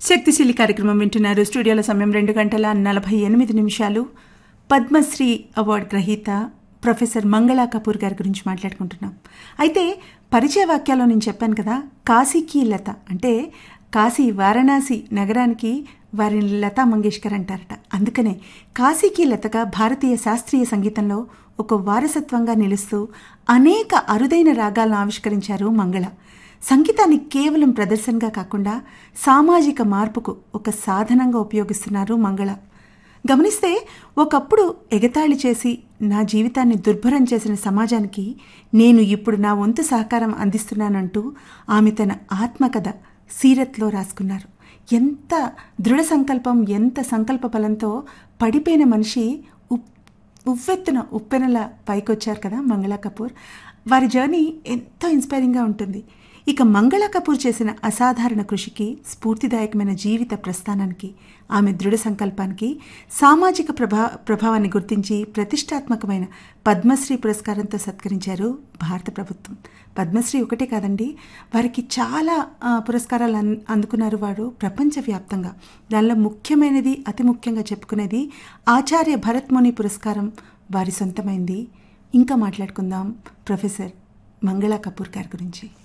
శక్తిశీలి కార్యక్రమం వింటున్నారు స్టూడియోల సమయం రెండు గంటల నలభై ఎనిమిది నిమిషాలు పద్మశ్రీ అవార్డు గ్రహీత ప్రొఫెసర్ మంగళా కపూర్ గారి గురించి మాట్లాడుకుంటున్నాం అయితే పరిచయ వాక్యాల్లో నేను చెప్పాను కదా కాశీకి లత అంటే కాశీ వారణాసి నగరానికి వారిని లతా మంగేష్కర్ అంటారట అందుకనే కాశీకి లతగా భారతీయ శాస్త్రీయ సంగీతంలో ఒక వారసత్వంగా నిలుస్తూ అనేక అరుదైన రాగాలను ఆవిష్కరించారు మంగళ సంగీతాన్ని కేవలం ప్రదర్శనగా కాకుండా సామాజిక మార్పుకు ఒక సాధనంగా ఉపయోగిస్తున్నారు మంగళ గమనిస్తే ఒకప్పుడు ఎగతాళి చేసి నా జీవితాన్ని దుర్భరం చేసిన సమాజానికి నేను ఇప్పుడు నా వంతు సహకారం అందిస్తున్నానంటూ ఆమె తన ఆత్మకథ సీరత్లో రాసుకున్నారు ఎంత దృఢ సంకల్పం ఎంత సంకల్ప బలంతో పడిపోయిన మనిషి ఉప్ ఉవ్వెత్తున ఉప్పెనల పైకొచ్చారు కదా మంగళా కపూర్ వారి జర్నీ ఎంతో ఇన్స్పైరింగ్గా ఉంటుంది ఇక మంగళ కపూర్ చేసిన అసాధారణ కృషికి స్ఫూర్తిదాయకమైన జీవిత ప్రస్థానానికి ఆమె దృఢ సంకల్పానికి సామాజిక ప్రభా ప్రభావాన్ని గుర్తించి ప్రతిష్టాత్మకమైన పద్మశ్రీ పురస్కారంతో సత్కరించారు భారత ప్రభుత్వం పద్మశ్రీ ఒకటే కాదండి వారికి చాలా ఆ, పురస్కారాలు అన్ అందుకున్నారు వారు ప్రపంచవ్యాప్తంగా దానిలో ముఖ్యమైనది అతి ముఖ్యంగా చెప్పుకునేది ఆచార్య భరత్ముని పురస్కారం వారి సొంతమైంది ఇంకా మాట్లాడుకుందాం ప్రొఫెసర్ మంగళా కపూర్ గారి గురించి